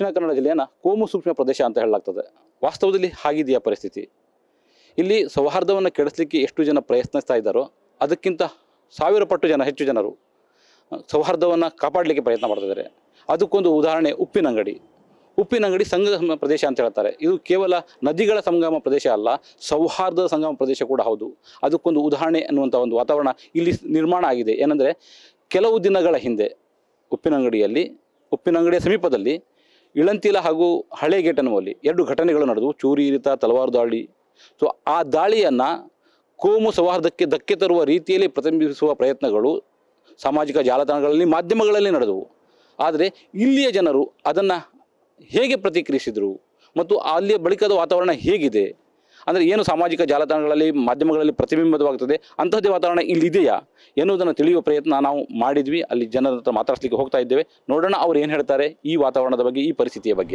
ದಕ್ಷಿಣ ಕನ್ನಡ ಜಿಲ್ಲೆಯನ್ನು ಕೋಮು ಸೂಕ್ಷ್ಮ ಪ್ರದೇಶ ಅಂತ ಹೇಳಲಾಗ್ತದೆ ವಾಸ್ತವದಲ್ಲಿ ಹಾಗಿದೆಯಾ ಪರಿಸ್ಥಿತಿ ಇಲ್ಲಿ ಸೌಹಾರ್ದವನ್ನು ಕೆಡಿಸ್ಲಿಕ್ಕೆ ಎಷ್ಟು ಜನ ಪ್ರಯತ್ನಿಸ್ತಾ ಇದ್ದಾರೋ ಅದಕ್ಕಿಂತ ಸಾವಿರ ಪಟ್ಟು ಜನ ಹೆಚ್ಚು ಜನರು ಸೌಹಾರ್ದವನ್ನು ಕಾಪಾಡಲಿಕ್ಕೆ ಪ್ರಯತ್ನ ಮಾಡ್ತಿದ್ದಾರೆ ಅದಕ್ಕೊಂದು ಉದಾಹರಣೆ ಉಪ್ಪಿನಂಗಡಿ ಉಪ್ಪಿನಂಗಡಿ ಸಂಗಮ ಪ್ರದೇಶ ಅಂತ ಹೇಳ್ತಾರೆ ಇದು ಕೇವಲ ನದಿಗಳ ಸಂಗಮ ಪ್ರದೇಶ ಅಲ್ಲ ಸೌಹಾರ್ದದ ಸಂಗಮ ಪ್ರದೇಶ ಕೂಡ ಹೌದು ಅದಕ್ಕೊಂದು ಉದಾಹರಣೆ ಅನ್ನುವಂಥ ಒಂದು ವಾತಾವರಣ ಇಲ್ಲಿ ನಿರ್ಮಾಣ ಆಗಿದೆ ಏನಂದರೆ ಕೆಲವು ದಿನಗಳ ಹಿಂದೆ ಉಪ್ಪಿನಂಗಡಿಯಲ್ಲಿ ಉಪ್ಪಿನಂಗಡಿಯ ಸಮೀಪದಲ್ಲಿ ಇಳಂತಿಲ ಹಾಗೂ ಹಳೆ ಗೇಟ್ ಅನ್ನುವಲ್ಲಿ ಎರಡು ಘಟನೆಗಳು ನಡೆದವು ಚೂರಿ ಇರಿತ ತಲವಾರು ದಾಳಿ ಸೊ ಆ ದಾಳಿಯನ್ನು ಕೋಮು ಸೌಹಾರ್ದಕ್ಕೆ ಧಕ್ಕೆ ತರುವ ರೀತಿಯಲ್ಲಿ ಪ್ರತಿಬಿಂಬಿಸುವ ಪ್ರಯತ್ನಗಳು ಸಾಮಾಜಿಕ ಜಾಲತಾಣಗಳಲ್ಲಿ ಮಾಧ್ಯಮಗಳಲ್ಲಿ ನಡೆದವು ಆದರೆ ಇಲ್ಲಿಯ ಜನರು ಅದನ್ನು ಹೇಗೆ ಪ್ರತಿಕ್ರಿಯಿಸಿದರು ಮತ್ತು ಅಲ್ಲಿಯ ಬಳಿಕದ ವಾತಾವರಣ ಹೇಗಿದೆ ಅಂದರೆ ಏನು ಸಾಮಾಜಿಕ ಜಾಲತಾಣಗಳಲ್ಲಿ ಮಾಧ್ಯಮಗಳಲ್ಲಿ ಪ್ರತಿಬಿಂಬಿತವಾಗ್ತದೆ ಅಂಥದ್ದೇ ವಾತಾವರಣ ಇಲ್ಲಿದೆಯಾ ಎನ್ನುವುದನ್ನು ತಿಳಿಯುವ ಪ್ರಯತ್ನ ನಾವು ಮಾಡಿದ್ವಿ ಅಲ್ಲಿ ಜನರ ಹತ್ರ ಮಾತಾಡಿಸ್ಲಿಕ್ಕೆ ಹೋಗ್ತಾ ಇದ್ದೇವೆ ನೋಡೋಣ ಅವ್ರು ಏನು ಹೇಳ್ತಾರೆ ಈ ವಾತಾವರಣದ ಬಗ್ಗೆ ಈ ಪರಿಸ್ಥಿತಿಯ ಬಗ್ಗೆ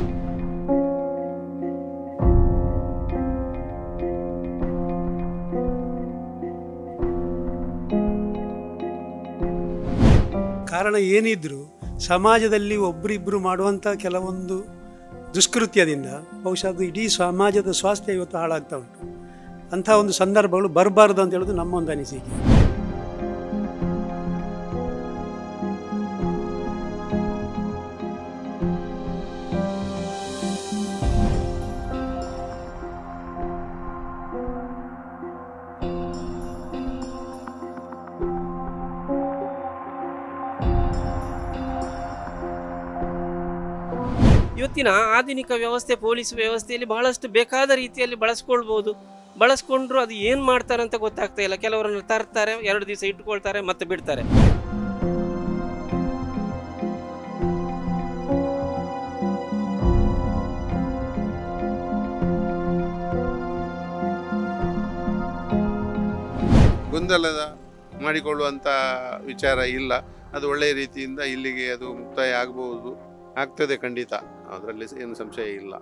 ಕಾರಣ ಏನಿದ್ರು ಸಮಾಜದಲ್ಲಿ ಒಬ್ಬರಿಬ್ಬರು ಮಾಡುವಂಥ ಕೆಲವೊಂದು ದುಷ್ಕೃತ್ಯದಿಂದ ಬಹುಶಃ ಅದು ಇಡೀ ಸಮಾಜದ ಸ್ವಾಸ್ಥ್ಯ ಇವತ್ತು ಹಾಳಾಗ್ತಾ ಉಂಟು ಅಂಥ ಒಂದು ಸಂದರ್ಭಗಳು ಬರಬಾರ್ದು ಅಂತ ಹೇಳೋದು ನಮ್ಮ ಒಂದು ಅನಿಸಿಕೆ ಇವತ್ತಿನ ಆಧುನಿಕ ವ್ಯವಸ್ಥೆ ಪೊಲೀಸ್ ವ್ಯವಸ್ಥೆಯಲ್ಲಿ ಬಹಳಷ್ಟು ಬೇಕಾದ ರೀತಿಯಲ್ಲಿ ಬಳಸ್ಕೊಳ್ಬೋದು ಬಳಸ್ಕೊಂಡ್ರು ಅದು ಏನು ಮಾಡ್ತಾರೆ ಅಂತ ಗೊತ್ತಾಗ್ತಾ ಇಲ್ಲ ಕೆಲವರನ್ನು ತರ್ತಾರೆ ಎರಡು ದಿವಸ ಇಟ್ಕೊಳ್ತಾರೆ ಮತ್ತೆ ಬಿಡ್ತಾರೆ ಗೊಂದಲದ ಮಾಡಿಕೊಳ್ಳುವಂಥ ವಿಚಾರ ಇಲ್ಲ ಅದು ಒಳ್ಳೆಯ ರೀತಿಯಿಂದ ಇಲ್ಲಿಗೆ ಅದು ಮುಕ್ತಾಯ ಆಗಬಹುದು ಆಗ್ತದೆ ಖಂಡಿತ ಅದರಲ್ಲಿ ಏನು ಸಂಶಯ ಇಲ್ಲ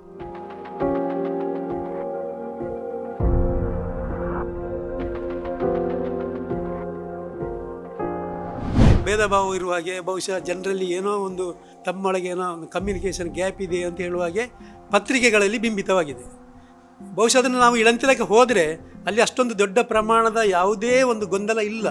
ಭೇದ ಭಾವ ಇರುವ ಹಾಗೆ ಬಹುಶಃ ಜನರಲ್ಲಿ ಏನೋ ಒಂದು ತಮ್ಮೊಳಗೆ ಏನೋ ಒಂದು ಕಮ್ಯುನಿಕೇಷನ್ ಗ್ಯಾಪ್ ಇದೆ ಅಂತ ಹೇಳುವ ಹಾಗೆ ಪತ್ರಿಕೆಗಳಲ್ಲಿ ಬಿಂಬಿತವಾಗಿದೆ ಬಹುಶಃ ಅದನ್ನು ನಾವು ಇಳಂತಿಲಕ್ಕೆ ಹೋದರೆ ಅಲ್ಲಿ ಅಷ್ಟೊಂದು ದೊಡ್ಡ ಪ್ರಮಾಣದ ಯಾವುದೇ ಒಂದು ಗೊಂದಲ ಇಲ್ಲ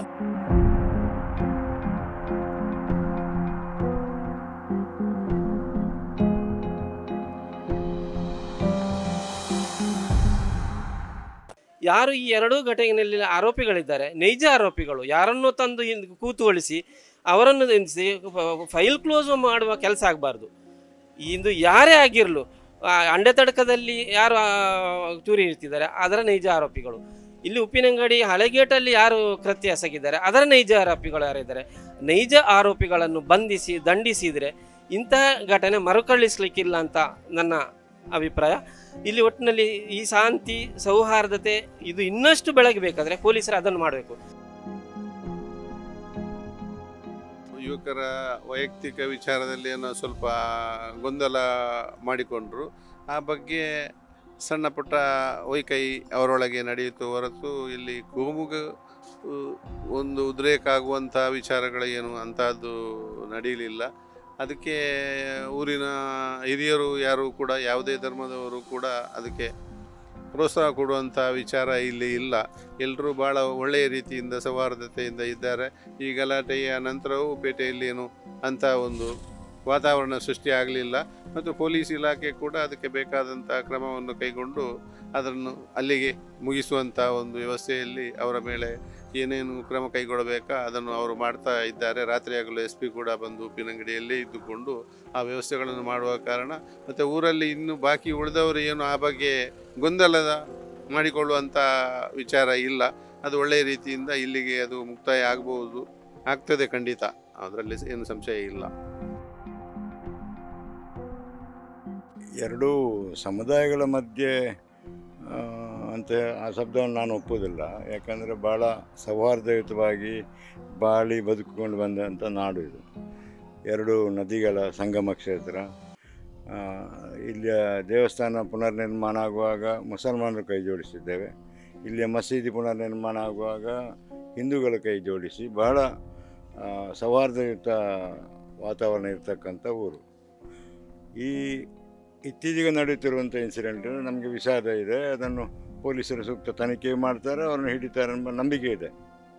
ಯಾರು ಈ ಎರಡೂ ಘಟನೆಯಲ್ಲಿ ಆರೋಪಿಗಳಿದ್ದಾರೆ ನೈಜ ಆರೋಪಿಗಳು ಯಾರನ್ನೋ ತಂದು ಹಿಂದ್ ಕೂತುಗೊಳಿಸಿ ಅವರನ್ನು ನಿಲ್ಲಿಸಿ ಫೈಲ್ ಕ್ಲೋಸ್ ಮಾಡುವ ಕೆಲಸ ಆಗಬಾರ್ದು ಇಂದು ಯಾರೇ ಆಗಿರಲು ಅಂಡೆ ತಡಕದಲ್ಲಿ ಯಾರು ಆ, ಚೂರಿ ಇರ್ತಿದ್ದಾರೆ ಅದರ ನೈಜ ಆರೋಪಿಗಳು ಇಲ್ಲಿ ಉಪ್ಪಿನಂಗಡಿ ಹಳೆಗೇಟಲ್ಲಿ ಯಾರು ಕೃತ್ಯ ಎಸಗಿದ್ದಾರೆ ಅದರ ನೈಜ ಆರೋಪಿಗಳು ಯಾರಿದ್ದಾರೆ ನೈಜ ಆರೋಪಿಗಳನ್ನು ಬಂಧಿಸಿ ದಂಡಿಸಿದರೆ ಇಂತಹ ಘಟನೆ ಮರುಕಳಿಸ್ಲಿಕ್ಕಿಲ್ಲ ಅಂತ ನನ್ನ ಅಭಿಪ್ರಾಯ ಇಲ್ಲಿ ಒಟ್ಟಿನಲ್ಲಿ ಈ ಶಾಂತಿ ಸೌಹಾರ್ದತೆ ಇದು ಇನ್ನಷ್ಟು ಬೆಳಗಬೇಕಾದ್ರೆ ಪೊಲೀಸರು ಅದನ್ನು ಮಾಡಬೇಕು ಯುವಕರ ವೈಯಕ್ತಿಕ ವಿಚಾರದಲ್ಲಿ ಏನೋ ಸ್ವಲ್ಪ ಗೊಂದಲ ಮಾಡಿಕೊಂಡ್ರು ಆ ಬಗ್ಗೆ ಸಣ್ಣ ಪುಟ್ಟ ವೈಕೈ ಅವರೊಳಗೆ ನಡೆಯಿತು ಹೊರತು ಇಲ್ಲಿ ಕೋಮುಗ ಉ, ಒಂದು ಉದ್ರೇಕ ಆಗುವಂಥ ವಿಚಾರಗಳು ಏನು ಅಂಥದ್ದು ನಡೆಯಲಿಲ್ಲ ಅದಕ್ಕೆ ಊರಿನ ಹಿರಿಯರು ಯಾರು ಕೂಡ ಯಾವುದೇ ಧರ್ಮದವರು ಕೂಡ ಅದಕ್ಕೆ ಪ್ರೋತ್ಸಾಹ ಕೊಡುವಂಥ ವಿಚಾರ ಇಲ್ಲಿ ಇಲ್ಲ ಎಲ್ಲರೂ ಭಾಳ ಒಳ್ಳೆಯ ರೀತಿಯಿಂದ ಸೌಹಾರ್ದತೆಯಿಂದ ಇದ್ದಾರೆ ಈ ಗಲಾಟೆಯ ನಂತರವೂ ಪೇಟೆಯಲ್ಲಿ ಏನು ಅಂಥ ಒಂದು ವಾತಾವರಣ ಸೃಷ್ಟಿ ಆಗಲಿಲ್ಲ ಮತ್ತು ಪೊಲೀಸ್ ಇಲಾಖೆ ಕೂಡ ಅದಕ್ಕೆ ಬೇಕಾದಂಥ ಕ್ರಮವನ್ನು ಕೈಗೊಂಡು ಅದನ್ನು ಅಲ್ಲಿಗೆ ಮುಗಿಸುವಂಥ ಒಂದು ವ್ಯವಸ್ಥೆಯಲ್ಲಿ ಅವರ ಮೇಲೆ ಏನೇನು ಕ್ರಮ ಕೈಗೊಳ್ಳಬೇಕಾ ಅದನ್ನು ಅವರು ಮಾಡ್ತಾ ಇದ್ದಾರೆ ರಾತ್ರಿಯಾಗಲೂ ಎಸ್ ಪಿ ಕೂಡ ಬಂದು ಉಪ್ಪಿನಂಗಡಿಯಲ್ಲೇ ಇದ್ದುಕೊಂಡು ಆ ವ್ಯವಸ್ಥೆಗಳನ್ನು ಮಾಡುವ ಕಾರಣ ಮತ್ತು ಊರಲ್ಲಿ ಇನ್ನು ಬಾಕಿ ಉಳಿದವರು ಏನು ಆ ಬಗ್ಗೆ ಗೊಂದಲದ ಮಾಡಿಕೊಳ್ಳುವಂಥ ವಿಚಾರ ಇಲ್ಲ ಅದು ಒಳ್ಳೆಯ ರೀತಿಯಿಂದ ಇಲ್ಲಿಗೆ ಅದು ಮುಕ್ತಾಯ ಆಗಬಹುದು ಆಗ್ತದೆ ಖಂಡಿತ ಅದರಲ್ಲಿ ಏನು ಸಂಶಯ ಇಲ್ಲ ಎರಡೂ ಸಮುದಾಯಗಳ ಮಧ್ಯೆ ಆ, ಅಂತ ಆ ಶಬ್ದವನ್ನು ನಾನು ಒಪ್ಪುವುದಿಲ್ಲ ಯಾಕಂದರೆ ಭಾಳ ಸೌಹಾರ್ದಯುತವಾಗಿ ಬಾಳಿ ಬದುಕಿಕೊಂಡು ಬಂದಂಥ ನಾಡು ಇದು ಎರಡು ನದಿಗಳ ಸಂಗಮ ಕ್ಷೇತ್ರ ಆ, ಇಲ್ಲಿಯ ದೇವಸ್ಥಾನ ಪುನರ್ನಿರ್ಮಾಣ ಆಗುವಾಗ ಮುಸಲ್ಮಾನರು ಕೈ ಜೋಡಿಸಿದ್ದೇವೆ ಇಲ್ಲಿಯ ಮಸೀದಿ ಪುನರ್ನಿರ್ಮಾಣ ಆಗುವಾಗ ಹಿಂದೂಗಳ ಕೈ ಜೋಡಿಸಿ ಬಹಳ ಆ, ಸೌಹಾರ್ದಯುತ ವಾತಾವರಣ ಇರತಕ್ಕಂಥ ಊರು ಈ ಇತ್ತೀಚೆಗೆ ನಡೆಯುತ್ತಿರುವಂಥ ಇನ್ಸಿಡೆಂಟ್ ನಮಗೆ ವಿಷಾದ ಇದೆ ಅದನ್ನು ಪೊಲೀಸರು ಸೂಕ್ತ ತನಿಖೆ ಮಾಡ್ತಾರೆ ಅವ್ರನ್ನ ಹಿಡಿತಾರೆ ಎಂಬ ನಂಬಿಕೆ ಇದೆ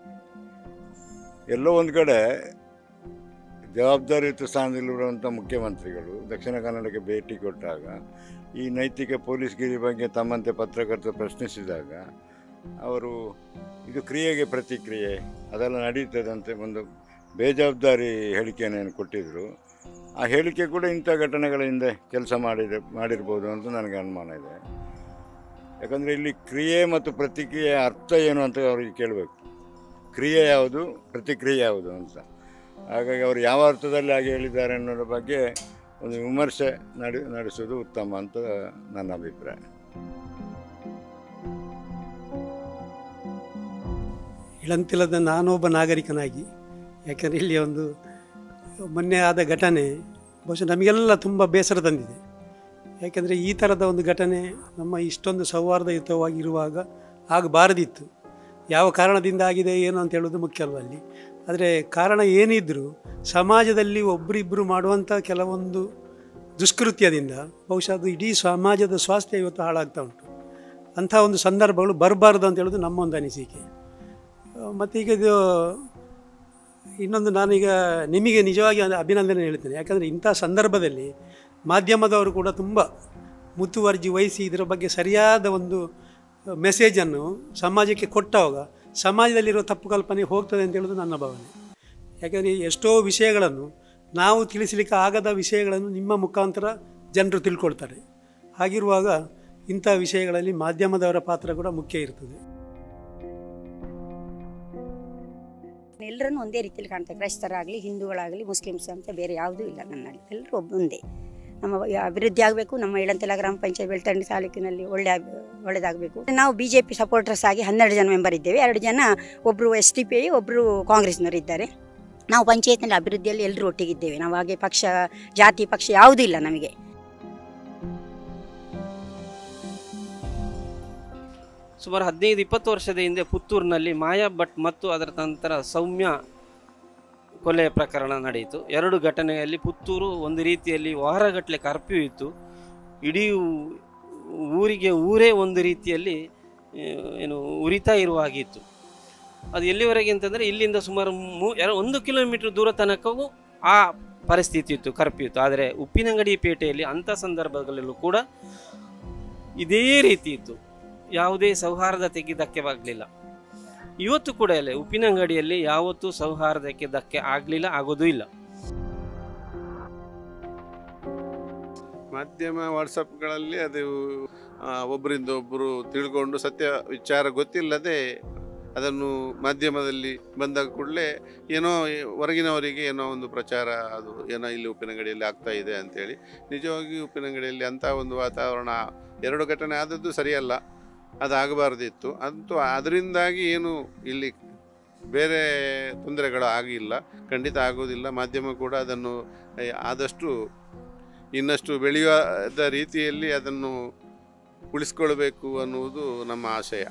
ಎಲ್ಲೋ ಒಂದು ಕಡೆ ಜವಾಬ್ದಾರಿಯುತ ಸ್ಥಾನದಲ್ಲಿರುವಂಥ ಮುಖ್ಯಮಂತ್ರಿಗಳು ದಕ್ಷಿಣ ಕನ್ನಡಕ್ಕೆ ಭೇಟಿ ಕೊಟ್ಟಾಗ ಈ ನೈತಿಕ ಪೊಲೀಸ್ಗಿರಿ ಬಗ್ಗೆ ತಮ್ಮಂತೆ ಪತ್ರಕರ್ತರು ಪ್ರಶ್ನಿಸಿದಾಗ ಅವರು ಇದು ಕ್ರಿಯೆಗೆ ಪ್ರತಿಕ್ರಿಯೆ ಅದೆಲ್ಲ ನಡೀತದಂತೆ ಒಂದು ಬೇಜವಾಬ್ದಾರಿ ಹೇಳಿಕೆಯನ್ನು ಕೊಟ್ಟಿದ್ದರು ಆ ಹೇಳಿಕೆ ಕೂಡ ಇಂಥ ಘಟನೆಗಳ ಹಿಂದೆ ಕೆಲಸ ಮಾಡಿದೆ ಮಾಡಿರ್ಬೋದು ಅಂತ ನನಗೆ ಅನುಮಾನ ಇದೆ ಯಾಕಂದರೆ ಇಲ್ಲಿ ಕ್ರಿಯೆ ಮತ್ತು ಪ್ರತಿಕ್ರಿಯೆ ಅರ್ಥ ಏನು ಅಂತ ಅವರಿಗೆ ಕೇಳಬೇಕು ಕ್ರಿಯೆ ಯಾವುದು ಪ್ರತಿಕ್ರಿಯೆ ಯಾವುದು ಅಂತ ಹಾಗಾಗಿ ಅವರು ಯಾವ ಅರ್ಥದಲ್ಲಿ ಹಾಗೆ ಹೇಳಿದ್ದಾರೆ ಅನ್ನೋದ್ರ ಬಗ್ಗೆ ಒಂದು ವಿಮರ್ಶೆ ನಡೆ ನಡೆಸೋದು ಉತ್ತಮ ಅಂತ ನನ್ನ ಅಭಿಪ್ರಾಯ ಇಳಂತಿಲ್ಲದ ನಾನೊಬ್ಬ ನಾಗರಿಕನಾಗಿ ಯಾಕಂದರೆ ಇಲ್ಲಿ ಒಂದು ಮೊನ್ನೆ ಆದ ಘಟನೆ ಬಹುಶಃ ನಮಗೆಲ್ಲ ತುಂಬ ಬೇಸರ ತಂದಿದೆ ಯಾಕೆಂದರೆ ಈ ಥರದ ಒಂದು ಘಟನೆ ನಮ್ಮ ಇಷ್ಟೊಂದು ಸೌಹಾರ್ದಯುತವಾಗಿರುವಾಗ ಆಗಬಾರದಿತ್ತು ಯಾವ ಕಾರಣದಿಂದ ಆಗಿದೆ ಏನು ಅಂತ ಹೇಳೋದು ಮುಖ್ಯ ಅಲ್ವ ಅಲ್ಲಿ ಆದರೆ ಕಾರಣ ಏನಿದ್ದರೂ ಸಮಾಜದಲ್ಲಿ ಒಬ್ಬರಿಬ್ಬರು ಮಾಡುವಂಥ ಕೆಲವೊಂದು ದುಷ್ಕೃತ್ಯದಿಂದ ಬಹುಶಃ ಅದು ಇಡೀ ಸಮಾಜದ ಸ್ವಾಸ್ಥ್ಯ ಇವತ್ತು ಹಾಳಾಗ್ತಾ ಉಂಟು ಅಂಥ ಒಂದು ಸಂದರ್ಭಗಳು ಬರಬಾರ್ದು ಅಂತ ಹೇಳೋದು ನಮ್ಮ ಒಂದು ಅನಿಸಿಕೆ ಮತ್ತು ಈಗ ಇದು ಇನ್ನೊಂದು ನಾನೀಗ ನಿಮಗೆ ನಿಜವಾಗಿ ಅದು ಅಭಿನಂದನೆ ಹೇಳ್ತೇನೆ ಯಾಕಂದರೆ ಇಂಥ ಸಂದರ್ಭದಲ್ಲಿ ಮಾಧ್ಯಮದವರು ಕೂಡ ತುಂಬ ಮುತುವರ್ಜಿ ವಹಿಸಿ ಇದರ ಬಗ್ಗೆ ಸರಿಯಾದ ಒಂದು ಮೆಸೇಜನ್ನು ಸಮಾಜಕ್ಕೆ ಕೊಟ್ಟಾಗ ಸಮಾಜದಲ್ಲಿರೋ ತಪ್ಪು ಕಲ್ಪನೆ ಹೋಗ್ತದೆ ಅಂತ ಹೇಳೋದು ನನ್ನ ಭಾವನೆ ಯಾಕಂದರೆ ಎಷ್ಟೋ ವಿಷಯಗಳನ್ನು ನಾವು ತಿಳಿಸಲಿಕ್ಕೆ ಆಗದ ವಿಷಯಗಳನ್ನು ನಿಮ್ಮ ಮುಖಾಂತರ ಜನರು ತಿಳ್ಕೊಳ್ತಾರೆ ಹಾಗಿರುವಾಗ ಇಂಥ ವಿಷಯಗಳಲ್ಲಿ ಮಾಧ್ಯಮದವರ ಪಾತ್ರ ಕೂಡ ಮುಖ್ಯ ಇರ್ತದೆ ಎಲ್ಲರನ್ನು ಒಂದೇ ರೀತಿಯಲ್ಲಿ ಕಾಣ್ತಾರೆ ಕ್ರೈಸ್ತರಾಗಲಿ ಹಿಂದೂಗಳಾಗಲಿ ಮುಸ್ಲಿಮ್ಸ್ ಅಂತ ಬೇರೆ ಯಾವುದೂ ಇಲ್ಲ ನನ್ನಲ್ಲಿ ಎಲ್ಲರೂ ಒಬ್ಬ ಒಂದೇ ನಮ್ಮ ಅಭಿವೃದ್ಧಿ ಆಗಬೇಕು ನಮ್ಮ ಇಳಂತೆಲ ಗ್ರಾಮ ಪಂಚಾಯತ್ ಬೆಳ್ತಂಡಿ ತಾಲೂಕಿನಲ್ಲಿ ಒಳ್ಳೆ ಆಗ್- ಒಳ್ಳೆದಾಗಬೇಕು ನಾವು ಬಿ ಜೆ ಪಿ ಸಪೋರ್ಟರ್ಸ್ ಆಗಿ ಹನ್ನೆರಡು ಜನ ಮೆಂಬರ್ ಇದ್ದೇವೆ ಎರಡು ಜನ ಒಬ್ಬರು ಎಸ್ ಟಿ ಪಿ ಐ ಒಬ್ಬರು ಕಾಂಗ್ರೆಸ್ನವರು ಇದ್ದಾರೆ ನಾವು ಪಂಚಾಯತ್ನಲ್ಲಿ ಅಭಿವೃದ್ಧಿಯಲ್ಲಿ ಎಲ್ಲರೂ ಒಟ್ಟಿಗಿದ್ದೇವೆ ನಾವು ಹಾಗೆ ಪಕ್ಷ ಜಾತಿ ಪಕ್ಷ ಯಾವುದೂ ಇಲ್ಲ ನಮಗೆ ಸುಮಾರು ಹದಿನೈದು ಇಪ್ಪತ್ತು ವರ್ಷದ ಹಿಂದೆ ಪುತ್ತೂರಿನಲ್ಲಿ ಮಾಯಾ ಭಟ್ ಮತ್ತು ಅದರ ನಂತರ ಸೌಮ್ಯ ಕೊಲೆ ಪ್ರಕರಣ ನಡೆಯಿತು ಎರಡು ಘಟನೆಯಲ್ಲಿ ಪುತ್ತೂರು ಒಂದು ರೀತಿಯಲ್ಲಿ ವಾರಗಟ್ಟಲೆ ಕರ್ಫ್ಯೂ ಇತ್ತು ಇಡೀ ಊ- ಊರಿಗೆ ಊರೇ ಒಂದು ರೀತಿಯಲ್ಲಿ ಆ, ಏನು ಉರಿತಾ ಇರುವ ಹಾಗಿತ್ತು ಅದು ಎಲ್ಲಿವರೆಗೆ ಅಂತಂದರೆ ಇಲ್ಲಿಂದ ಸುಮಾರು ಮೂ ಎರ- ಒಂದು ಕಿಲೋಮೀಟರ್ ದೂರ ತನಕವೂ ಆ ಪರಿಸ್ಥಿತಿ ಇತ್ತು ಕರ್ಫ್ಯೂ ಇತ್ತು ಆದರೆ ಉಪ್ಪಿನಂಗಡಿ ಪೇಟೆಯಲ್ಲಿ ಅಂಥ ಸಂದರ್ಭಗಳಲ್ಲೂ ಕೂಡ ಇದೇ ರೀತಿ ಇತ್ತು ಯಾವುದೇ ಸೌಹಾರ್ದತೆಗೆ ಧಕ್ಕೆವಾಗಲಿಲ್ಲ ಇವತ್ತು ಕೂಡ ಇಲ್ಲ ಉಪ್ಪಿನಂಗಡಿಯಲ್ಲಿ ಯಾವತ್ತೂ ಸೌಹಾರ್ದಕ್ಕೆ ಧಕ್ಕೆ ಆಗಲಿಲ್ಲ ಆಗೋದೂ ಇಲ್ಲ ಮಾಧ್ಯಮ ವಾಟ್ಸಪ್ಗಳಲ್ಲಿ ಅದು ಆ, ಒಬ್ಬರಿಂದ ಒಬ್ಬರು ತಿಳ್ಕೊಂಡು ಸತ್ಯ ವಿಚಾರ ಗೊತ್ತಿಲ್ಲದೆ ಅದನ್ನು ಮಾಧ್ಯಮದಲ್ಲಿ ಬಂದ ಕೂಡಲೇ ಏನೋ ಹೊರಗಿನವರಿಗೆ ಏನೋ ಒಂದು ಪ್ರಚಾರ ಅದು ಏನೋ ಇಲ್ಲಿ ಉಪ್ಪಿನಂಗಡಿಯಲ್ಲಿ ಆಗ್ತಾ ಇದೆ ಅಂತೇಳಿ ನಿಜವಾಗಿ ಉಪ್ಪಿನಂಗಡಿಯಲ್ಲಿ ಅಂಥ ಒಂದು ವಾತಾವರಣ ಎರಡು ಘಟನೆ ಆದದ್ದು ಸರಿಯಲ್ಲ ಅದು ಆಗಬಾರ್ದಿತ್ತು ಅಂತೂ ಅದರಿಂದಾಗಿ ಏನು ಇಲ್ಲಿ ಬೇರೆ ತೊಂದರೆಗಳು ಆಗಿಲ್ಲ ಖಂಡಿತ ಆಗೋದಿಲ್ಲ ಮಾಧ್ಯಮ ಕೂಡ ಅದನ್ನು ಏ, ಆದಷ್ಟು ಇನ್ನಷ್ಟು ಬೆಳೆಯುವ ರೀತಿಯಲ್ಲಿ ಅದನ್ನು ಉಳಿಸ್ಕೊಳ್ಬೇಕು ಅನ್ನುವುದು ನಮ್ಮ ಆಶಯ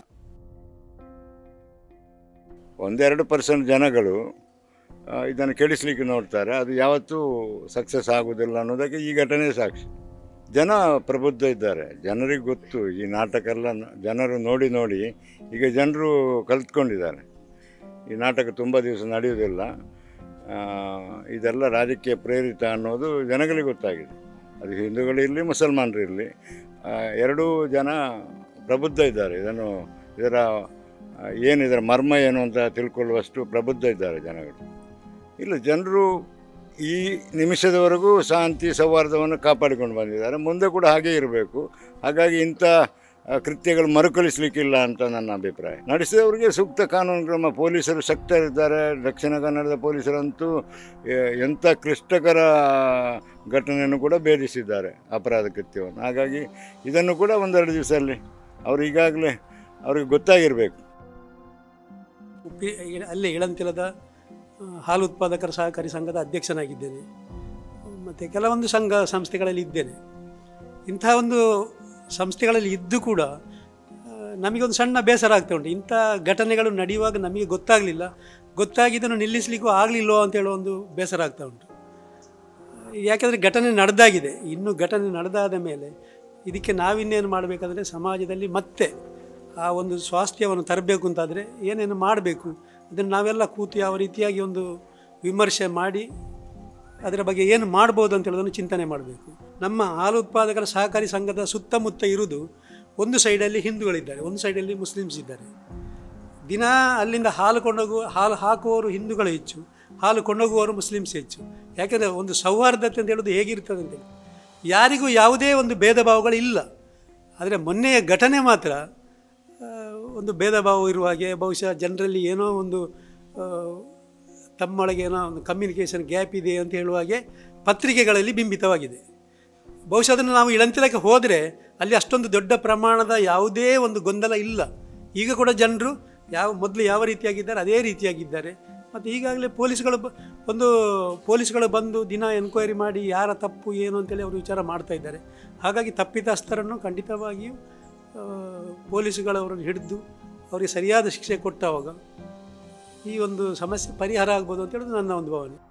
ಒಂದೆರಡು ಪರ್ಸೆಂಟ್ ಜನಗಳು ಆ, ಇದನ್ನು ಕೆಡಿಸ್ಲಿಕ್ಕೆ ನೋಡ್ತಾರೆ ಅದು ಯಾವತ್ತೂ ಸಕ್ಸಸ್ ಆಗೋದಿಲ್ಲ ಅನ್ನೋದಕ್ಕೆ ಈ ಘಟನೆ ಸಾಕ್ಷಿ ಜನ ಪ್ರಬುದ್ಧ ಇದ್ದಾರೆ ಜನರಿಗೆ ಗೊತ್ತು ಈ ನಾಟಕ ಎಲ್ಲ ನ- ಜನರು ನೋಡಿ ನೋಡಿ ಈಗ ಜನರು ಕಲ್ತ್ಕೊಂಡಿದ್ದಾರೆ ಈ ನಾಟಕ ತುಂಬ ದಿವಸ ನಡೆಯುವುದಿಲ್ಲ ಆ, ಇದೆಲ್ಲ ರಾಜಕೀಯ ಪ್ರೇರಿತ ಅನ್ನೋದು ಜನಗಳಿಗೆ ಗೊತ್ತಾಗಿದೆ ಅದು ಹಿಂದೂಗಳಿರಲಿ ಮುಸಲ್ಮಾನರಿರಲಿ ಎರಡೂ ಜನ ಪ್ರಬುದ್ಧ ಇದ್ದಾರೆ ಇದನ್ನು ಇದರ ಆ, ಏನು ಇದರ ಮರ್ಮ ಏನು ಅಂತ ತಿಳ್ಕೊಳ್ಳುವಷ್ಟು ಪ್ರಬುದ್ಧ ಇದ್ದಾರೆ ಜನಗಳು ಇಲ್ಲ ಜನರು ಈ ನಿಮಿಷದವರೆಗೂ ಶಾಂತಿ ಸೌಹಾರ್ದವನ್ನು ಕಾಪಾಡಿಕೊಂಡು ಬಂದಿದ್ದಾರೆ ಮುಂದೆ ಕೂಡ ಹಾಗೇ ಇರಬೇಕು ಹಾಗಾಗಿ ಇಂಥ ಆ, ಕೃತ್ಯಗಳು ಮರುಕಳಿಸಲಿಕ್ಕಿಲ್ಲ ಅಂತ ನನ್ನ ಅಭಿಪ್ರಾಯ ನಡೆಸಿದವರಿಗೆ ಸೂಕ್ತ ಕಾನೂನು ಕ್ರಮ ಪೊಲೀಸರು ಶಕ್ತರಿದ್ದಾರೆ ದಕ್ಷಿಣ ಕನ್ನಡದ ಪೊಲೀಸರಂತೂ ಎ- ಎಂಥ ಕ್ಲಿಷ್ಟಕರ ಘಟನೆಯನ್ನು ಕೂಡ ಭೇದಿಸಿದ್ದಾರೆ ಅಪರಾಧ ಕೃತ್ಯವನ್ನು ಹಾಗಾಗಿ ಇದನ್ನು ಕೂಡ ಒಂದೆರಡು ದಿವಸದಲ್ಲಿ ಅವರು ಈಗಾಗಲೇ ಅವ್ರಿಗೆ ಗೊತ್ತಾಗಿರಬೇಕು ಉಪ್ಪಿ ಇ- ಅಲ್ಲೇ ಇಳಂತಿಲದ ಆ, ಹಾಲು ಉತ್ಪಾದಕರ ಸಹಕಾರಿ ಸಂಘದ ಅಧ್ಯಕ್ಷನಾಗಿದ್ದೇನೆ ಮತ್ತು ಕೆಲವೊಂದು ಸಂಘ ಸಂಸ್ಥೆಗಳಲ್ಲಿ ಇದ್ದೇನೆ ಇಂಥ ಒಂದು ಸಂಸ್ಥೆಗಳಲ್ಲಿ ಇದ್ದು ಕೂಡ ಆ, ನಮಗೊಂದು ಸಣ್ಣ ಬೇಸರ ಆಗ್ತಾ ಉಂಟು ಇಂಥ ಘಟನೆಗಳು ನಡೆಯುವಾಗ ನಮಗೆ ಗೊತ್ತಾಗಲಿಲ್ಲ ಗೊತ್ತಾಗಿದ್ದನ್ನು ನಿಲ್ಲಿಸಲಿಕ್ಕೂ ಆಗಲಿಲ್ಲೋ ಅಂತ ಹೇಳೋ ಒಂದು ಬೇಸರ ಆಗ್ತಾ ಉಂಟು ಯಾಕೆಂದರೆ ಘಟನೆ ನಡೆದಾಗಿದೆ ಇನ್ನು ಘಟನೆ ನಡೆದಾದ ಮೇಲೆ ಇದಕ್ಕೆ ನಾವಿನ್ನೇನು ಮಾಡಬೇಕಂದ್ರೆ ಸಮಾಜದಲ್ಲಿ ಮತ್ತೆ ಆ ಒಂದು ಸ್ವಾಸ್ಥ್ಯವನ್ನು ತರಬೇಕು ಅಂತಾದರೆ ಏನೇನು ಮಾಡಬೇಕು ಅದನ್ನು ನಾವೆಲ್ಲ ಕೂತು ಯಾವ ರೀತಿಯಾಗಿ ಒಂದು ವಿಮರ್ಶೆ ಮಾಡಿ ಅದರ ಬಗ್ಗೆ ಏನು ಮಾಡ್ಬೋದು ಅಂತ ಹೇಳೋದನ್ನು ಚಿಂತನೆ ಮಾಡಬೇಕು ನಮ್ಮ ಹಾಲು ಉತ್ಪಾದಕರ ಸಹಕಾರಿ ಸಂಘದ ಸುತ್ತಮುತ್ತ ಇರುವುದು ಒಂದು ಸೈಡಲ್ಲಿ ಹಿಂದೂಗಳಿದ್ದಾರೆ ಒಂದು ಸೈಡಲ್ಲಿ ಮುಸ್ಲಿಮ್ಸ್ ಇದ್ದಾರೆ ದಿನ ಅಲ್ಲಿಂದ ಹಾಲು ಕೊಂಡೋಗುವ ಹಾಲು ಹಾಕುವವರು ಹಿಂದೂಗಳು ಹೆಚ್ಚು ಹಾಲು ಕೊಂಡೋಗುವವರು ಮುಸ್ಲಿಮ್ಸ್ ಹೆಚ್ಚು ಯಾಕೆಂದರೆ ಒಂದು ಸೌಹಾರ್ದತೆ ಅಂತ ಹೇಳೋದು ಹೇಗಿರ್ತದೆ ಅಂತೇಳಿ ಯಾರಿಗೂ ಯಾವುದೇ ಒಂದು ಭೇದ ಭಾವಗಳು ಇಲ್ಲ ಆದರೆ ಮೊನ್ನೆಯ ಘಟನೆ ಮಾತ್ರ ಆ, ಒಂದು ಭೇದ ಭಾವ ಇರುವ ಹಾಗೆ ಬಹುಶಃ ಜನರಲ್ಲಿ ಏನೋ ಒಂದು ಆ, ತಮ್ಮೊಳಗೆ ಏನೋ ಒಂದು ಕಮ್ಯುನಿಕೇಷನ್ ಗ್ಯಾಪ್ ಇದೆ ಅಂತ ಹೇಳುವ ಹಾಗೆ ಪತ್ರಿಕೆಗಳಲ್ಲಿ ಬಿಂಬಿತವಾಗಿದೆ ಬಹುಶಃ ಅದನ್ನು ನಾವು ಇಳಂತಿಲಕ್ಕೆ ಹೋದರೆ ಅಲ್ಲಿ ಅಷ್ಟೊಂದು ದೊಡ್ಡ ಪ್ರಮಾಣದ ಯಾವುದೇ ಒಂದು ಗೊಂದಲ ಇಲ್ಲ ಈಗ ಕೂಡ ಜನರು ಯಾವ ಮೊದಲು ಯಾವ ರೀತಿಯಾಗಿದ್ದಾರೆ ಅದೇ ರೀತಿಯಾಗಿದ್ದಾರೆ ಮತ್ತು ಈಗಾಗಲೇ ಪೊಲೀಸ್ಗಳು ಬ- ಒಂದು ಪೊಲೀಸ್ಗಳು ಬಂದು ದಿನ ಎನ್ಕ್ವೈರಿ ಮಾಡಿ ಯಾರ ತಪ್ಪು ಏನು ಅಂತೇಳಿ ಅವರು ವಿಚಾರ ಮಾಡ್ತಾ ಇದ್ದಾರೆ ಹಾಗಾಗಿ ತಪ್ಪಿತಸ್ಥರನ್ನು ಖಂಡಿತವಾಗಿಯೂ ಆ, ಪೊಲೀಸುಗಳವರನ್ನು ಹಿಡಿದು ಅವರಿಗೆ ಸರಿಯಾದ ಶಿಕ್ಷೆ ಕೊಟ್ಟಾಗ ಈ ಒಂದು ಸಮಸ್ಯೆ ಪರಿಹಾರ ಆಗ್ಬೋದು ಅಂತ ಹೇಳೋದು ನನ್ನ ಒಂದು ಭಾವನೆ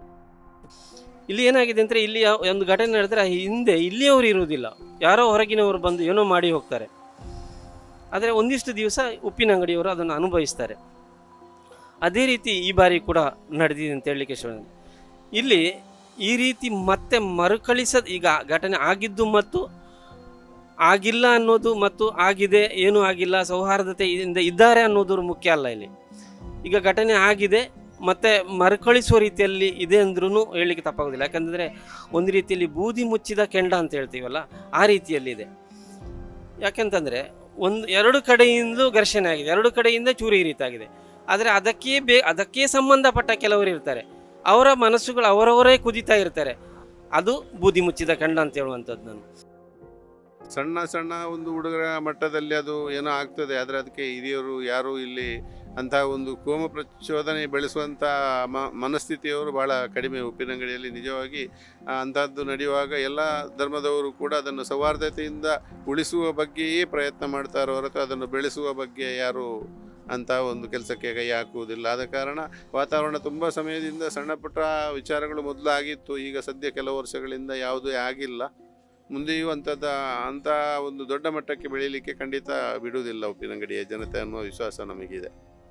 ಇಲ್ಲಿ ಏನಾಗಿದೆ ಅಂದರೆ ಇಲ್ಲಿ ಯಾವ- ಒಂದು ಘಟನೆ ನಡೆದ್ರೆ ಆ ಹಿಂದೆ ಇಲ್ಲಿಯವರು ಇರುವುದಿಲ್ಲ ಯಾರೋ ಹೊರಗಿನವರು ಬಂದು ಏನೋ ಮಾಡಿ ಹೋಗ್ತಾರೆ ಆದರೆ ಒಂದಿಷ್ಟು ದಿವಸ ಉಪ್ಪಿನ ಅಂಗಡಿಯವರು ಅದನ್ನು ಅನುಭವಿಸ್ತಾರೆ ಅದೇ ರೀತಿ ಈ ಬಾರಿ ಕೂಡ ನಡೆದಿದೆ ಅಂತ ಹೇಳಲಿಕ್ಕೆ ಇಷ್ಟ ಇಲ್ಲಿ ಈ ರೀತಿ ಮತ್ತೆ ಮರುಕಳಿಸದ ಈಗ ಘಟನೆ ಆಗಿದ್ದು ಮತ್ತು ಆಗಿಲ್ಲ ಅನ್ನೋದು ಮತ್ತು ಆಗಿದೆ ಏನೂ ಆಗಿಲ್ಲ ಸೌಹಾರ್ದತೆಯಿಂದ ಇದ್ದಾರೆ ಅನ್ನೋದು ಮುಖ್ಯ ಅಲ್ಲ ಇಲ್ಲಿ ಈಗ ಘಟನೆ ಆಗಿದೆ ಮತ್ತೆ ಮರುಕಳಿಸುವ ರೀತಿಯಲ್ಲಿ ಇದೆ ಅಂದ್ರೂ ಹೇಳಲಿಕ್ಕೆ ತಪ್ಪಾಗೋದಿಲ್ಲ ಯಾಕಂದರೆ ಒಂದು ರೀತಿಯಲ್ಲಿ ಬೂದಿ ಮುಚ್ಚಿದ ಕೆಂಡ ಅಂತ ಹೇಳ್ತೀವಲ್ಲ ಆ ರೀತಿಯಲ್ಲಿದೆ ಯಾಕೆಂತಂದರೆ ಒಂದು ಎರಡು ಕಡೆಯಿಂದಲೂ ಘರ್ಷಣೆ ಆಗಿದೆ ಎರಡು ಕಡೆಯಿಂದ ಚೂರಿ ರೀತಾಗಿದೆ ಆದರೆ ಅದಕ್ಕೆ ಬೇ ಅದಕ್ಕೆ ಸಂಬಂಧಪಟ್ಟ ಕೆಲವರು ಇರ್ತಾರೆ ಅವರ ಮನಸ್ಸುಗಳು ಅವರವರೇ ಕುದಿತಾ ಇರ್ತಾರೆ ಅದು ಬೂದಿ ಮುಚ್ಚಿದ ಕೆಂಡ ಅಂತ ಹೇಳುವಂಥದ್ದು ನಾನು ಸಣ್ಣ ಸಣ್ಣ ಒಂದು ಹುಡುಗರ ಮಟ್ಟದಲ್ಲಿ ಅದು ಏನೋ ಆಗ್ತದೆ ಆದರೆ ಅದಕ್ಕೆ ಹಿರಿಯರು ಯಾರು ಇಲ್ಲಿ ಅಂತಹ ಒಂದು ಕೋಮ ಪ್ರಚೋದನೆ ಬೆಳೆಸುವಂಥ ಮ ಮನಸ್ಥಿತಿಯವರು ಭಾಳ ಕಡಿಮೆ ಉಪ್ಪಿನಂಗಡಿಯಲ್ಲಿ ನಿಜವಾಗಿ ಆ, ಅಂಥದ್ದು ನಡೆಯುವಾಗ ಎಲ್ಲ ಧರ್ಮದವರು ಕೂಡ ಅದನ್ನು ಸೌಹಾರ್ದತೆಯಿಂದ ಉಳಿಸುವ ಬಗ್ಗೆಯೇ ಪ್ರಯತ್ನ ಮಾಡ್ತಾರೆ ಹೊರತು ಅದನ್ನು ಬೆಳೆಸುವ ಬಗ್ಗೆ ಯಾರು ಅಂತ ಒಂದು ಕೆಲಸಕ್ಕೆ ಕೈ ಹಾಕುವುದಿಲ್ಲ ಆದ ಕಾರಣ ವಾತಾವರಣ ತುಂಬ ಸಮಯದಿಂದ ಸಣ್ಣ ಪುಟ್ಟ ವಿಚಾರಗಳು ಮೊದಲು ಆಗಿತ್ತು ಈಗ ಸದ್ಯ ಕೆಲವು ವರ್ಷಗಳಿಂದ ಯಾವುದೇ ಆಗಿಲ್ಲ ಮುಂದೆಯೂ ಅಂಥದ್ದು ಅಂಥ ಒಂದು ದೊಡ್ಡ ಮಟ್ಟಕ್ಕೆ ಬೆಳೀಲಿಕ್ಕೆ ಖಂಡಿತ ಬಿಡುವುದಿಲ್ಲ ಉಪ್ಪಿನಂಗಡಿಯ ಜನತೆ ಅನ್ನುವ ವಿಶ್ವಾಸ ನಮಗಿದೆ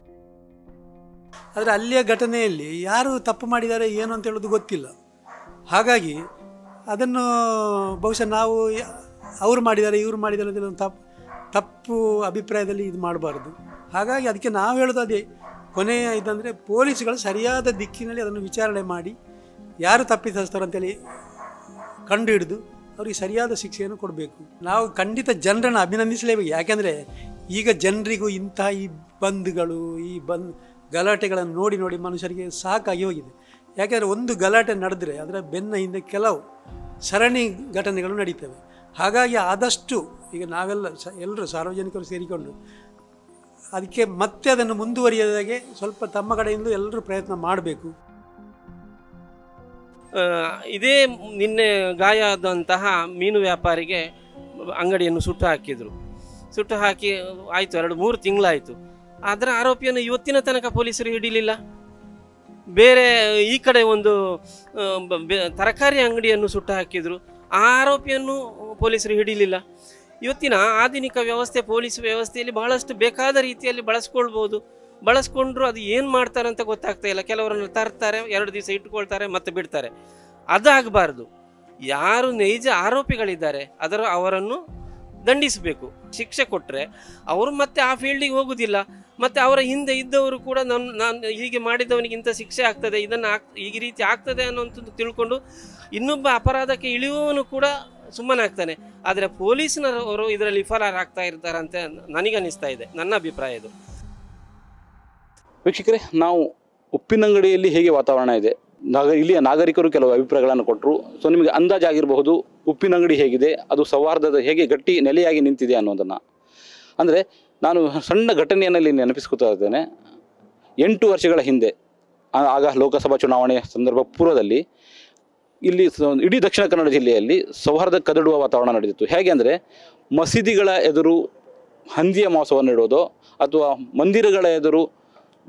ಆದರೆ ಅಲ್ಲಿಯ ಘಟನೆಯಲ್ಲಿ ಯಾರು ತಪ್ಪು ಮಾಡಿದ್ದಾರೆ ಏನು ಅಂತ ಹೇಳೋದು ಗೊತ್ತಿಲ್ಲ ಹಾಗಾಗಿ ಅದನ್ನು ಬಹುಶಃ ನಾವು ಯ- ಅವ್ರು ಮಾಡಿದ್ದಾರೆ ಇವ್ರು ಮಾಡಿದ್ದಾರೆ ಅಂತ ಒಂದು ತಪ್ಪು ತಪ್ಪು ಅಭಿಪ್ರಾಯದಲ್ಲಿ ಇದು ಮಾಡಬಾರ್ದು ಹಾಗಾಗಿ ಅದಕ್ಕೆ ನಾವು ಹೇಳೋದು ಅದೇ ಕೊನೆಯ ಇದಂದರೆ ಪೊಲೀಸ್ಗಳು ಸರಿಯಾದ ದಿಕ್ಕಿನಲ್ಲಿ ಅದನ್ನು ವಿಚಾರಣೆ ಮಾಡಿ ಯಾರು ತಪ್ಪಿತಸ್ಥರು ಅಂತೇಳಿ ಕಂಡು ಹಿಡಿದು ಅವರಿಗೆ ಸರಿಯಾದ ಶಿಕ್ಷೆಯನ್ನು ಕೊಡಬೇಕು ನಾವು ಖಂಡಿತ ಜನರನ್ನು ಅಭಿನಂದಿಸಲೇಬೇಕು ಯಾಕೆಂದರೆ ಈಗ ಜನರಿಗೂ ಇಂಥ ಈ ಬಂದ್ಗಳು ಈ ಬಂದ್ ಗಲಾಟೆಗಳನ್ನು ನೋಡಿ ನೋಡಿ ಮನುಷ್ಯರಿಗೆ ಸಾಕಾಗಿ ಹೋಗಿದೆ ಯಾಕೆಂದರೆ ಒಂದು ಗಲಾಟೆ ನಡೆದರೆ ಅದರ ಬೆನ್ನ ಹಿಂದೆ ಕೆಲವು ಸರಣಿ ಘಟನೆಗಳು ನಡೀತವೆ ಹಾಗಾಗಿ ಆದಷ್ಟು ಈಗ ನಾವೆಲ್ಲ ಸ ಎಲ್ಲರೂ ಸಾರ್ವಜನಿಕರು ಸೇರಿಕೊಂಡು ಅದಕ್ಕೆ ಮತ್ತೆ ಅದನ್ನು ಮುಂದುವರಿಯೋದಾಗೆ ಸ್ವಲ್ಪ ತಮ್ಮ ಕಡೆಯಿಂದ ಎಲ್ಲರೂ ಪ್ರಯತ್ನ ಮಾಡಬೇಕು ಆ, ಇದೇ ನಿನ್ನೆ ಗಾಯ ಆದಂತಹ ಮೀನು ವ್ಯಾಪಾರಿಗೆ ಅಂಗಡಿಯನ್ನು ಸುಟ್ಟು ಹಾಕಿದರು ಸುಟ್ಟು ಹಾಕಿ ಆಯಿತು ಎರಡು ಮೂರು ತಿಂಗಳಾಯಿತು ಅದರ ಆರೋಪಿಯನ್ನು ಇವತ್ತಿನ ತನಕ ಪೊಲೀಸರು ಹಿಡಿಲಿಲ್ಲ ಬೇರೆ ಈ ಕಡೆ ಒಂದು ಆ, ಬ- ಬೆ- ತರಕಾರಿ ಅಂಗಡಿಯನ್ನು ಸುಟ್ಟು ಹಾಕಿದರು ಆ ಆರೋಪಿಯನ್ನು ಪೊಲೀಸರು ಹಿಡಿಲಿಲ್ಲ ಇವತ್ತಿನ ಆಧುನಿಕ ವ್ಯವಸ್ಥೆ ಪೊಲೀಸ್ ವ್ಯವಸ್ಥೆಯಲ್ಲಿ ಬಹಳಷ್ಟು ಬೇಕಾದ ರೀತಿಯಲ್ಲಿ ಬಳಸ್ಕೊಳ್ಬೋದು ಬಳಸ್ಕೊಂಡ್ರು ಅದು ಏನು ಮಾಡ್ತಾರೆ ಅಂತ ಗೊತ್ತಾಗ್ತಾ ಇಲ್ಲ ಕೆಲವರನ್ನು ತರ್ತಾರೆ ಎರಡು ದಿವಸ ಇಟ್ಕೊಳ್ತಾರೆ ಮತ್ತೆ ಬಿಡ್ತಾರೆ ಅದಾಗಬಾರ್ದು ಯಾರು ನೈಜ ಆರೋಪಿಗಳಿದ್ದಾರೆ ಅದರ ಅವರನ್ನು ದಂಡಿಸಬೇಕು ಶಿಕ್ಷೆ ಕೊಟ್ಟರೆ ಅವರು ಮತ್ತೆ ಆ ಫೀಲ್ಡಿಗೆ ಹೋಗುವುದಿಲ್ಲ ಮತ್ತು ಅವರ ಹಿಂದೆ ಇದ್ದವರು ಕೂಡ ನನ್ನ ನಾನು ಹೀಗೆ ಮಾಡಿದವನಿಗೆ ಇಂಥ ಶಿಕ್ಷೆ ಆಗ್ತದೆ ಇದನ್ನು ಆಗ್ ಈ ರೀತಿ ಆಗ್ತದೆ ಅನ್ನೋಂಥದ್ದು ತಿಳ್ಕೊಂಡು ಇನ್ನೊಬ್ಬ ಅಪರಾಧಕ್ಕೆ ಇಳಿಯುವವನು ಕೂಡ ಸುಮ್ಮನಾಗ್ತಾನೆ ಆದರೆ ಪೊಲೀಸ್ನವರು ಇದರಲ್ಲಿ ವಿಫಲರಾಗ್ತಾ ಇರ್ತಾರೆ ಅಂತ ನನಗನ್ನಿಸ್ತಾ ಇದೆ ನನ್ನ ಅಭಿಪ್ರಾಯ ಇದು ವೀಕ್ಷಕರೇ ನಾವು ಉಪ್ಪಿನಂಗಡಿಯಲ್ಲಿ ಹೇಗೆ ವಾತಾವರಣ ಇದೆ ನಾಗ ಇಲ್ಲಿಯ ನಾಗರಿಕರು ಕೆಲವು ಅಭಿಪ್ರಾಯಗಳನ್ನು ಕೊಟ್ಟರು ಸೊ ನಿಮಗೆ ಅಂದಾಜಾಗಿರಬಹುದು ಉಪ್ಪಿನಂಗಡಿ ಹೇಗಿದೆ ಅದು ಸೌಹಾರ್ದದ ಹೇಗೆ ಗಟ್ಟಿ ನೆಲೆಯಾಗಿ ನಿಂತಿದೆ ಅನ್ನೋದನ್ನು ಅಂದರೆ ನಾನು ಸಣ್ಣ ಘಟನೆಯನ್ನು ಇಲ್ಲಿ ನೆನಪಿಸ್ಕೊತಾ ಇದ್ದೇನೆ ಎಂಟು ವರ್ಷಗಳ ಹಿಂದೆ ಆ- ಆಗ ಲೋಕಸಭಾ ಚುನಾವಣೆಯ ಸಂದರ್ಭ ಪೂರ್ವದಲ್ಲಿ ಇಲ್ಲಿ ಸ- ಇಡೀ ದಕ್ಷಿಣ ಕನ್ನಡ ಜಿಲ್ಲೆಯಲ್ಲಿ ಸೌಹಾರ್ದ ಕದಡುವ ವಾತಾವರಣ ನಡೆದಿತ್ತು ಹೇಗೆ ಅಂದರೆ ಮಸೀದಿಗಳ ಎದುರು ಹಂದಿಯ ಮಾಂಸವನ್ನು ಇಡೋದು ಅಥವಾ ಮಂದಿರಗಳ ಎದುರು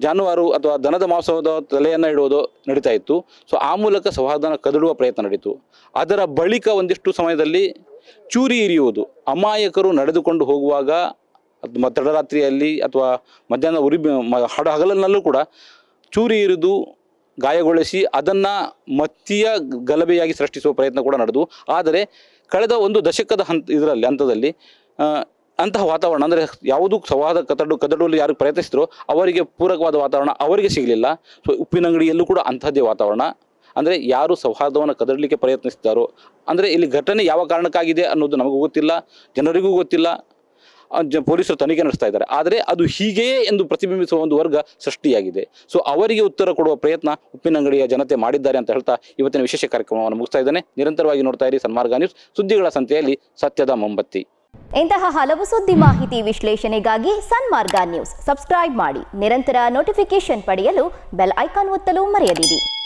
ಜಾನುವಾರು ಅಥವಾ ದನದ ಮಾಂಸದ ತಲೆಯನ್ನು ಇಡುವುದು ನಡೀತಾ ಇತ್ತು ಸೊ ಆ ಮೂಲಕ ಸೌಹಾರ್ದನ ಕದಡುವ ಪ್ರಯತ್ನ ನಡೀತು ಅದರ ಬಳಿಕ ಒಂದಿಷ್ಟು ಸಮಯದಲ್ಲಿ ಚೂರಿ ಇರಿಯುವುದು ಅಮಾಯಕರು ನಡೆದುಕೊಂಡು ಹೋಗುವಾಗ ಅದು ಮ- ತಡರಾತ್ರಿಯಲ್ಲಿ ಅಥವಾ ಮಧ್ಯಾಹ್ನ ಉರಿ ಮ- ಹಡ ಹಗಲಿನಲ್ಲೂ ಕೂಡ ಚೂರಿ ಇರಿದು ಗಾಯಗೊಳಿಸಿ ಅದನ್ನು ಮತ್ತಿಯ ಗಲಭೆಯಾಗಿ ಸೃಷ್ಟಿಸುವ ಪ್ರಯತ್ನ ಕೂಡ ನಡೆದು ಆದರೆ ಕಳೆದ ಒಂದು ದಶಕದ ಹಂತ ಇದರಲ್ಲಿ ಹಂತದಲ್ಲಿ ಆ, ಅಂತಹ ವಾತಾವರಣ ಅಂದರೆ ಯಾವುದು ಸಂವಾದ ಕತಡು ಕದಡುವಲ್ಲಿ ಯಾರು ಪ್ರಯತ್ನಿಸಿದ್ರು ಅವರಿಗೆ ಪೂರಕವಾದ ವಾತಾವರಣ ಅವರಿಗೆ ಸಿಗಲಿಲ್ಲ ಸೊ ಉಪ್ಪಿನಂಗಡಿಯಲ್ಲೂ ಕೂಡ ಅಂಥದ್ದೇ ವಾತಾವರಣ ಅಂದರೆ ಯಾರು ಸೌಹಾರ್ದವನ್ನು ಕದಡಲಿಕ್ಕೆ ಪ್ರಯತ್ನಿಸಿದ್ದಾರೋ ಅಂದರೆ ಇಲ್ಲಿ ಘಟನೆ ಯಾವ ಕಾರಣಕ್ಕಾಗಿದೆ ಅನ್ನೋದು ನಮಗೂ ಗೊತ್ತಿಲ್ಲ ಜನರಿಗೂ ಗೊತ್ತಿಲ್ಲ ಆ, ಜ ಪೊಲೀಸರು ತನಿಖೆ ನಡೆಸ್ತಾ ಇದ್ದಾರೆ ಆದರೆ ಅದು ಹೀಗೆಯೇ ಎಂದು ಪ್ರತಿಬಿಂಬಿಸುವ ಒಂದು ವರ್ಗ ಸೃಷ್ಟಿಯಾಗಿದೆ ಸೊ ಅವರಿಗೆ ಉತ್ತರ ಕೊಡುವ ಪ್ರಯತ್ನ ಉಪ್ಪಿನಂಗಡಿಯ ಜನತೆ ಮಾಡಿದ್ದಾರೆ ಅಂತ ಹೇಳ್ತಾ ಇವತ್ತಿನ ವಿಶೇಷ ಕಾರ್ಯಕ್ರಮವನ್ನು ಮುಗಿಸ್ತಾ ಇದ್ದೇನೆ ನಿರಂತರವಾಗಿ ನೋಡ್ತಾ ಇರಿ ಸನ್ಮಾರ್ಗ ನ್ಯೂಸ್ ಸುದ್ದಿಗಳ ಸಂತೆಯಲ್ಲಿ ಸತ್ಯದ ಮೊಂಬತ್ತಿ ಇಂತಹ ಹಲವು ಸುದ್ದಿ ಮಾಹಿತಿ ವಿಶ್ಲೇಷಣೆಗಾಗಿ ಸನ್ಮಾರ್ಗ ನ್ಯೂಸ್ ಸಬ್ಸ್ಕ್ರೈಬ್ ಮಾಡಿ ನಿರಂತರ ನೋಟಿಫಿಕೇಶನ್ ಪಡೆಯಲು ಬೆಲ್ ಐಕಾನ್ ಒತ್ತಲು ಮರೆಯದಿರಿ